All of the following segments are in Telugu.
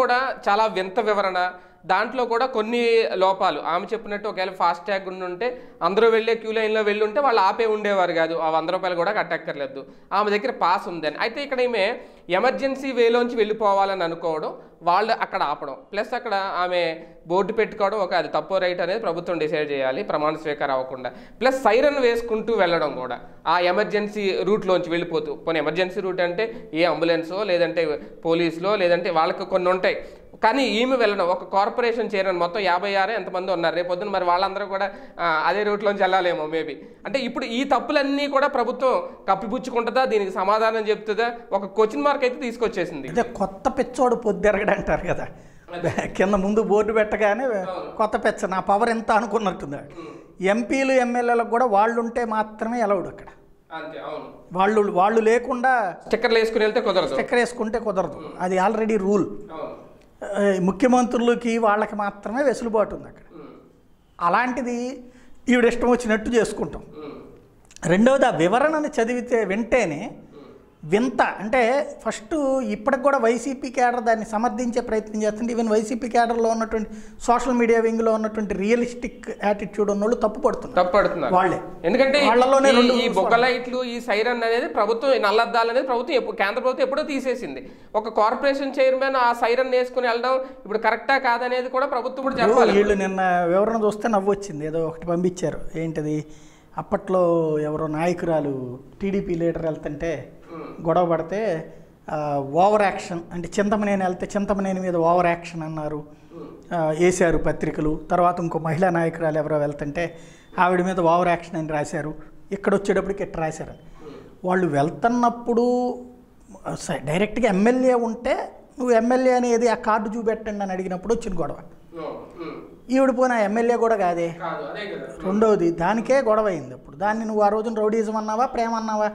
కూడా చాలా వింత వివరణ దాంట్లో కూడా కొన్ని లోపాలు ఆమె చెప్పినట్టు ఒకవేళ ఫాస్ట్ ట్యాగ్ ఉండి ఉంటే అందరూ వెళ్ళే క్యూ లైన్లో వెళ్ళి ఉంటే వాళ్ళు ఆపే ఉండేవారు కాదు ఆ వంద రూపాయలు కూడా కట్టక్కర్లేదు ఆమె దగ్గర పాస్ ఉందని అయితే ఇక్కడ ఈమె ఎమర్జెన్సీ వేలోంచి వెళ్ళిపోవాలని అనుకోవడం వాళ్ళు అక్కడ ఆపడం ప్లస్ అక్కడ ఆమె బోర్డు పెట్టుకోవడం ఒక అది తప్పో రైట్ అనేది ప్రభుత్వం డిసైడ్ చేయాలి ప్రమాణ స్వీకారం అవ్వకుండా ప్లస్ సైరన్ వేసుకుంటూ వెళ్ళడం కూడా ఆ ఎమర్జెన్సీ రూట్లోంచి వెళ్ళిపోతూ కొన్ని ఎమర్జెన్సీ రూట్ అంటే ఏ అంబులెన్సో లేదంటే పోలీసులో లేదంటే వాళ్ళకి కొన్ని ఉంటాయి కానీ ఈమె వెళ్ళడం ఒక కార్పొరేషన్ చేరని మొత్తం యాభై ఆరు ఎంతమంది ఉన్నారు రేపు పొద్దున మరి వాళ్ళందరూ కూడా ఆ, అదే రూట్లోంచి వెళ్ళాలేమో మేబీ అంటే ఇప్పుడు ఈ తప్పులన్నీ కూడా ప్రభుత్వం కప్పిపుచ్చుకుంటుందా దీనికి సమాధానం చెప్తుందా ఒక క్వశ్చన్ మార్క్ అయితే తీసుకొచ్చేసింది అదే కొత్త పిచ్చోడు పొద్దురగడు అంటారు కదా కింద ముందు బోర్డు పెట్టగానే కొత్త పెచ్చ నా పవర్ ఎంత అనుకున్నట్టుంది ఎంపీలు ఎమ్మెల్యేలకు కూడా వాళ్ళు ఉంటే మాత్రమే ఎలవుడు అక్కడ అంతే అవును వాళ్ళు వాళ్ళు లేకుండా స్టిక్కర్లు వేసుకుని వెళ్తే కుదరదు చక్కెర వేసుకుంటే కుదరదు అది ఆల్రెడీ రూల్ అవును ఆ, ముఖ్యమంత్రులకి వాళ్ళకి మాత్రమే వెసులుబాటు ఉంది అక్కడ ఉమ్, అలాంటిది ఈవిడ ఇష్టం వచ్చినట్టు చేసుకుంటాం ఉమ్, రెండవది ఆ వివరణని చదివితే వింటేనే వింత అంటే ఫస్ట్ ఇప్పటికి కూడా వైసీపీ క్యాడర్ దాన్ని సమర్థించే ప్రయత్నం చేస్తుంది ఈవెన్ వైసీపీ క్యాడర్లో ఉన్నటువంటి సోషల్ మీడియా వింగ్లో ఉన్నటువంటి రియలిస్టిక్ యాటిట్యూడ్ ఉన్నోళ్ళు తప్పు పడుతున్నారు తప్పడుతున్నారు వాళ్ళే ఎందుకంటే వాళ్ళలోనే ఈ- రెండు ఈ బొగ్గ లైట్లు ఈ సైరన్ అనేది ప్రభుత్వం ఈ నల్లద్దాలు అనేది ప్రభుత్వం ఎప్పుడు కేంద్ర ప్రభుత్వం ఎప్పుడో తీసేసింది ఒక కార్పొరేషన్ చైర్మన్ ఆ సైరన్ వేసుకుని వెళ్ళడం ఇప్పుడు కరెక్టా కాదనేది కూడా ప్రభుత్వం ఇప్పుడు చెప్పాలి వీళ్ళు నిన్న వివరణ చూస్తే నవ్వు వచ్చింది ఏదో ఒకటి పంపించారు ఏంటిది అప్పట్లో ఎవరో నాయకురాలు టీడీపీ లీడర్ వెళ్తుంటే గొడవ పడితే ఆ, ఓవర్ యాక్షన్ అంటే చింతమనేని వెళ్తే చింతమనేని మీద ఓవర్ యాక్షన్ అన్నారు ఆ, వేశారు పత్రికలు తర్వాత ఇంకో మహిళా నాయకురాలు ఎవరో వెళ్తుంటే ఆవిడ మీద ఓవర్ యాక్షన్ అని రాశారు ఇక్కడ వచ్చేటప్పటికి ఇట్లా రాశారు వాళ్ళు వెళ్తున్నప్పుడు స- డైరెక్ట్గా ఎమ్మెల్యే ఉంటే నువ్వు ఎమ్మెల్యే అనేది ఆ కార్డు చూపెట్టండి అని అడిగినప్పుడు వచ్చిన గొడవ ఈవిడ పోయిన ఎమ్మెల్యే కూడా కాదే కాదు అదే కదా రెండవది దానికే గొడవ అయింది అప్పుడు దాన్ని నువ్వు ఆ రోజున రౌడీజం అన్నావా ప్రేమ అన్నావా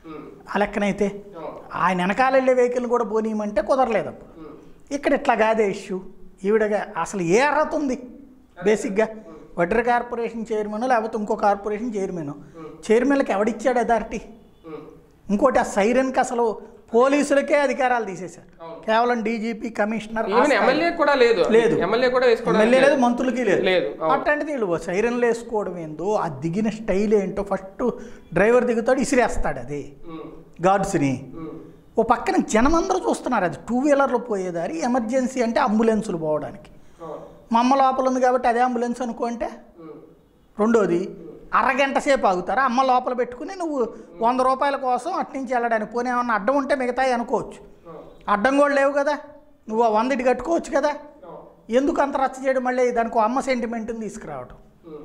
ఆ లెక్కనైతే ఆయన వెనకాల వెళ్ళే వెహికల్ కూడా పోనీయమంటే కుదరలేదు అప్పుడు ఇక్కడ ఇట్లా కాదే ఇష్యూ ఈవిడగా అసలు ఏ అర్హత ఉంది బేసిక్గా వడ్ర కార్పొరేషన్ చైర్మన్ లేకపోతే ఇంకో కార్పొరేషన్ చైర్మన్ చైర్మన్కి ఎవడిచ్చాడు అథారిటీ ఇంకోటి ఆ సైరన్కి అసలు పోలీసులకే అధికారాలు తీసేశారు కేవలం డీజీపీ కమిషనర్ ఆ ఈవెన్ స్థాయి. ఎమ్మెల్యే కూడా లేదు లేదు. ఎమ్మెల్యే కూడా వేసుకోవడం ఎమ్మెల్యే లేదు మంత్రులకి లేదు లేదు, అవును. అట్లాంటిది వీళ్ళు సైరన్లు వేసుకోవడం ఏందో ఆ దిగిన స్టైల్ ఏంటో ఫస్ట్ డ్రైవర్ దిగుతాడు ఇసిరేస్తాడు అది గార్డ్స్ని ఓ పక్కన జనం అందరూ చూస్తున్నారు అది టూ వీలర్లో పోయేదారి ఎమర్జెన్సీ అంటే అంబులెన్సులు పోవడానికి మా అమ్మ లోపల ఉంది కాబట్టి అదే అంబులెన్స్ అనుకో అంటే రెండోది అరగంట సేపు ఆగుతారా అమ్మ లోపల పెట్టుకుని నువ్వు వంద రూపాయల కోసం అట్నుంచి వెళ్ళడానికి పోనీ ఏమన్నా అడ్డం ఉంటే మిగతాయి అనుకోవచ్చు అడ్డం కూడా లేవు కదా నువ్వు ఆ వందటి కట్టుకోవచ్చు కదా ఎందుకు అంత రచ్చ చేయడం మళ్ళీ దానికి ఓ అమ్మ సెంటిమెంట్ని తీసుకురావడం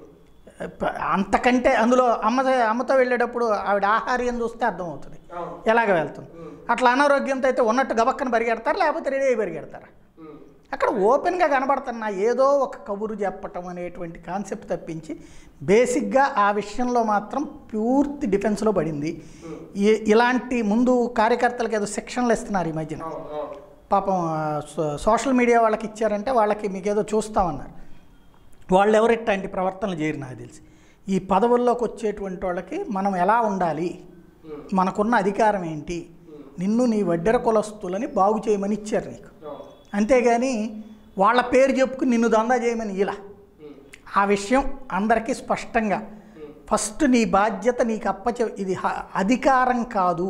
ప- అంతకంటే అందులో అమ్మ అమ్మతో వెళ్ళేటప్పుడు ఆవిడ ఆహార్యం చూస్తే అర్థమవుతుంది ఎలాగ వెళ్తుంది అట్లా అనారోగ్యంతో అయితే ఉన్నట్టు గబక్కన పరిగెడతారు లేకపోతే రెడీ అయి పరిగెడతారా అక్కడ ఓపెన్గా కనబడుతున్న ఏదో ఒక కబురు చెప్పటం అనేటువంటి కాన్సెప్ట్ తప్పించి బేసిక్గా ఆ విషయంలో మాత్రం పూర్తి డిఫెన్స్లో పడింది ఈ- ఇలాంటి ముందు కార్యకర్తలకు ఏదో శిక్షణలు ఇస్తున్నారు ఈ మధ్యన పాపం ఆ, సో- సోషల్ మీడియా వాళ్ళకి ఇచ్చారంటే వాళ్ళకి మీకు ఏదో చూస్తామన్నారు వాళ్ళు ఎవరు ఇట్లాంటి ప్రవర్తనలు చేయరు నాకు తెలిసి ఈ పదవుల్లోకి వచ్చేటువంటి వాళ్ళకి మనం ఎలా ఉండాలి మనకున్న అధికారం ఏంటి నిన్ను నీ వడ్డెర కులస్తులని బాగు చేయమని ఇచ్చారు నీకు అంతేగాని వాళ్ళ పేరు చెప్పుకుని నిన్ను దందా చేయమని ఇలా ఆ విషయం అందరికీ స్పష్టంగా ఫస్ట్ నీ బాధ్యత నీకు అప్పచె ఇది హ- అధికారం కాదు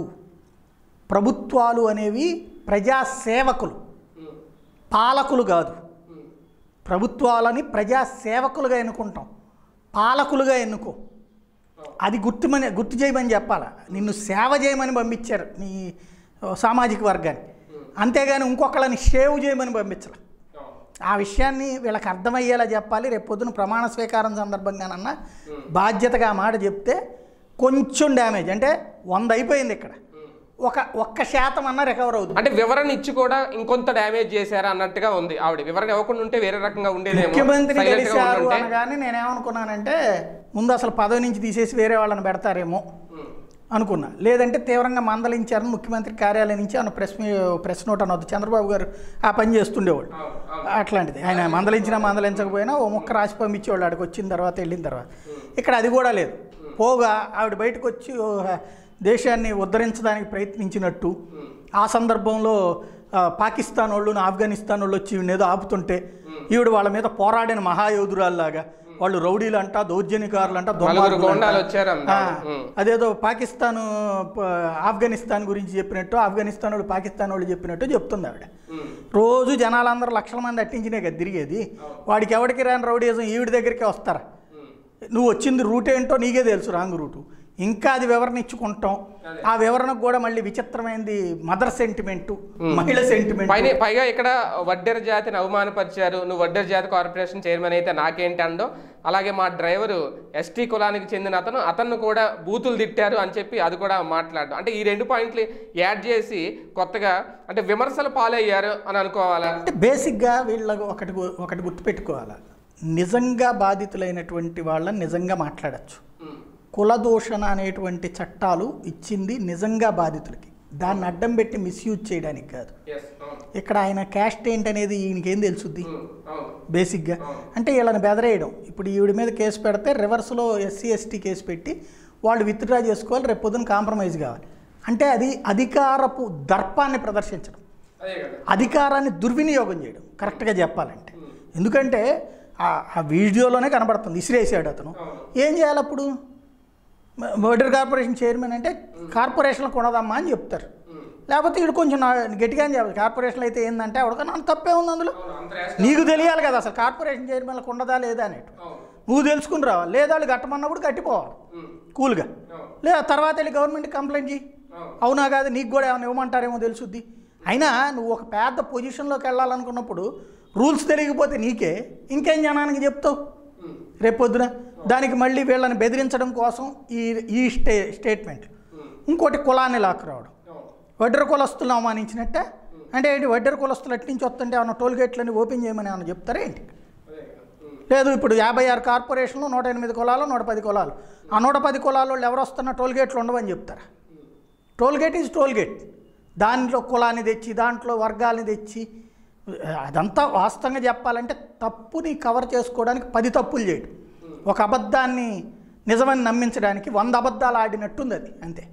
ప్రభుత్వాలు అనేవి ప్రజాసేవకులు పాలకులు కాదు ప్రభుత్వాలని ప్రజా సేవకులుగా ఎన్నుకుంటాం పాలకులుగా ఎన్నుకో అది గుర్తుమని గుర్తు చేయమని చెప్పాలా నిన్ను సేవ చేయమని పంపించారు నీ సామాజిక వర్గాన్ని అంతేగాని ఇంకొకళ్ళని షేవ్ చేయమని పంపించాలి ఆ విషయాన్ని వీళ్ళకి అర్థమయ్యేలా చెప్పాలి రేపు పొద్దున ప్రమాణ స్వీకారం సందర్భంగానన్నా బాధ్యతగా ఆ మాట చెప్తే కొంచెం డ్యామేజ్ అంటే వంద అయిపోయింది ఇక్కడ ఒక ఒక్క శాతం అన్నా రికవర్ అవుతుంది అంటే వివరణ ఇచ్చి కూడా ఇంకొంత డ్యామేజ్ చేశారా అన్నట్టుగా ఉంది ఆవిడ వివరణ ఇవ్వకుండా ఉంటే వేరే రకంగా ఉండేదేమో ముఖ్యమంత్రి Silent గా గెలిచారు ఉండుంటే. అనగానే నేనేమనుకున్నానంటే ముందు అసలు పదవి నుంచి తీసేసి వేరే వాళ్ళని పెడతారేమో అనుకున్నా లేదంటే తీవ్రంగా మందలించారని ముఖ్యమంత్రి కార్యాలయం నుంచి ఆయన ప్రెస్ మీ ప్రెస్ నోట్ అనొద్దు చంద్రబాబు గారు ఆ పని చేస్తుండేవాళ్ళు అట్లాంటిది ఆయన మందలించినా మందలించకపోయినా ఓ ముక్క రాసి పంపించేవాళ్ళు ఆడికి వచ్చిన తర్వాత వెళ్ళిన తర్వాత ఇక్కడ అది కూడా లేదు పోగా ఆవిడ బయటకు వచ్చి ఓ దేశాన్ని ఉద్ధరించడానికి ప్రయత్నించినట్టు ఆ సందర్భంలో ఆ, పాకిస్తాన్ వాళ్ళు ఆఫ్ఘనిస్తాన్ వాళ్ళు వచ్చి ఈవిడ ఏదో ఆపుతుంటే ఈవిడ వాళ్ళ మీద పోరాడిన మహాయోధురాల్లాగా వాళ్ళు రౌడీలు అంట దౌర్జన్యకారులు అంట నలుగురు దుర్మార్గులు అంట. గోండాలు వచ్చారు ఆ, అన్నారు. ఉమ్. అదేదో పాకిస్తాన్ ప- ఆఫ్ఘనిస్తాన్ గురించి చెప్పినట్టు ఆఫ్ఘనిస్తాన్ వాళ్ళు పాకిస్తాన్ వాళ్ళు చెప్పినట్టు చెప్తుంది ఆవిడ ఉమ్. రోజు జనాలందరూ లక్షల మంది అట్టించినే కదా తిరిగేది వాడికి ఎవడికి రాని రౌడీజం ఈవిడ దగ్గరికే వస్తారా ఉమ్. నువ్వు వచ్చింది రూట్ ఏంటో నీకే తెలుసు రాంగ్ రూటు ఇంకా అది వివరణ ఇచ్చుకుంటాం ఆ వివరణకు కూడా మళ్ళీ విచిత్రమైనది మదర్ సెంటిమెంట్ మహిళ సెంటిమెంట్ పైన పైగా ఇక్కడ వడ్డెర జాతిని అవమానపరిచారు నువ్వు వడ్డెర జాతి కార్పొరేషన్ చైర్మన్ అయితే నాకేంటి అండో అలాగే మా డ్రైవరు ఎస్టీ కులానికి చెందిన అతను అతన్ని కూడా బూతులు తిట్టారు అని చెప్పి అది కూడా మాట్లాడడం అంటే ఈ రెండు పాయింట్లు యాడ్ చేసి కొత్తగా అంటే విమర్శలు పాలయ్యారు అని అనుకోవాలా అంటే బేసిక్గా వీళ్ళకు ఒకటి గు- ఒకటి గుర్తుపెట్టుకోవాలి నిజంగా బాధితులైనటువంటి వాళ్ళని నిజంగా మాట్లాడచ్చు ఉమ్. కులదూషణ అనేటువంటి చట్టాలు ఇచ్చింది నిజంగా బాధితులకి దాన్ని అడ్డం పెట్టి మిస్యూజ్ చేయడానికి కాదు Yes, అవును. ఇక్కడ ఆయన క్యాస్ట్ ఏంటనేది ఈయనకేం తెలుసుద్ది ఉమ్, అవును. బేసిక్గా అంటే వీళ్ళని బెదరేయడం ఇప్పుడు ఈవిడ మీద కేసు పెడితే రివర్స్లో ఎస్సీ ఎస్టీ కేసు పెట్టి వాళ్ళు విత్డ్రా చేసుకోవాలి రేపు పొద్దున కాంప్రమైజ్ కావాలి అంటే అది అధికారపు దర్పాన్ని ప్రదర్శించడం అదే కదా అధికారాన్ని దుర్వినియోగం చేయడం కరెక్ట్గా చెప్పాలంటే ఎందుకంటే ఆ ఆ వీడియోలోనే కనబడుతుంది ఇసిరేసాడు అతను ఏం చేయాలి అప్పుడు మర్డర్ కార్పొరేషన్ చైర్మన్ అంటే కార్పొరేషన్లు కొనదమ్మా అని చెప్తారు ఉమ్. లేకపోతే వీడు కొంచెం నా- గట్టిగా అని చెప్పాలి కార్పొరేషన్లు అయితే ఏంటంటే ఎవరికైనా అంత తప్పే ఉంది అందులో అవును, అంత రేషన్ నీకు తెలియాలి కదా అసలు కార్పొరేషన్ చైర్మన్లకు ఉండదా లేదా అనేటు అవును. నువ్వు తెలుసుకుని రావాలి లేదా వాళ్ళు కట్టమన్నప్పుడు కట్టిపోవాలి ఉమ్, కూల్గా అవును. లేదా తర్వాత వెళ్ళి గవర్నమెంట్ కంప్లైంట్ చేయి అవును. అవునా కాదు నీకు కూడా ఏమైనా ఇవ్వమంటారేమో తెలుసుద్ది అయినా నువ్వు ఒక పెద్ద పొజిషన్లోకి వెళ్ళాలనుకున్నప్పుడు రూల్స్ తెలియకపోతే నీకే ఇంకేం జనానికి చెప్తావు ఉమ్, రేపొద్దున దానికి మళ్ళీ వీళ్ళని బెదిరించడం కోసం ఈ ఈ స్టే స్టేట్మెంట్ ఉమ్, ఇంకోటి కులాన్ని లాక్కురావడం అవును. వడ్డర కులస్తులను అవమానించినట్టే అంటే ఏంటి వడ్డర కులస్తులు అటు నుంచి వస్తుంటే ఏమన్నా టోల్ గేట్లని ఓపెన్ చేయమని ఏమన్నా చెప్తారా ఏంటి అదే కదా ఉమ్, లేదు ఇప్పుడు యాభై ఆరు కార్పొరేషన్లు నూట ఎనిమిది కులాలు నూట పది కులాలు ఆ నూట పది కులాల వాళ్ళు ఎవరు వస్తున్నా టోల్ గేట్లు ఉండవని చెప్తారా toll gate is toll gate దాంట్లో కులాన్ని తెచ్చి దాంట్లో వర్గాల్ని తెచ్చి అదంతా వాస్తవంగా చెప్పాలంటే తప్పుని కవర్ చేసుకోవడానికి పది తప్పులు చేయడం ఒక అబద్ధాన్ని నిజమని నమ్మించడానికి వంద అబద్ధాలు ఆడినట్టుంది అది అంతే